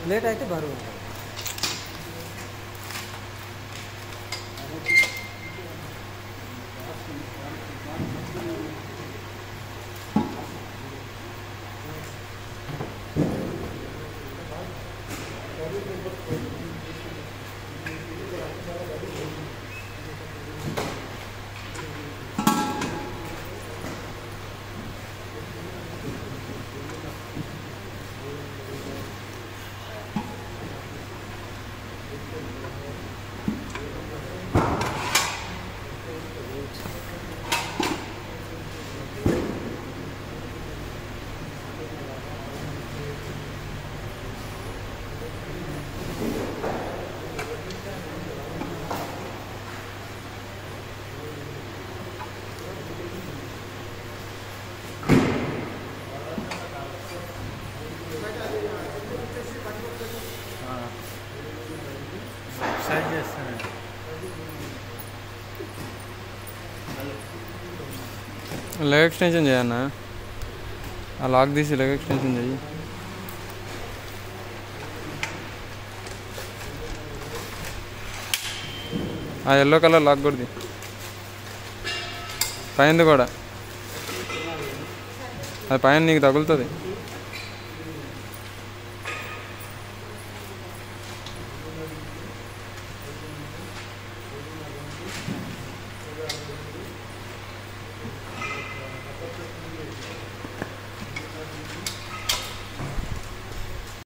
Plate అయితే బరువు ఉంటుంది సైజ్ చేస్తానండి లెగ్ ఎక్స్టెన్షన్ చేయన్నా ఆ లాక్ తీసి లెగ్ ఎక్స్టెన్షన్ చెయ్యి ఆ ఎల్లో కలర్ లాక్ కూడా తీ. పైనది కూడా అది పైన నీకు తగులుతుంది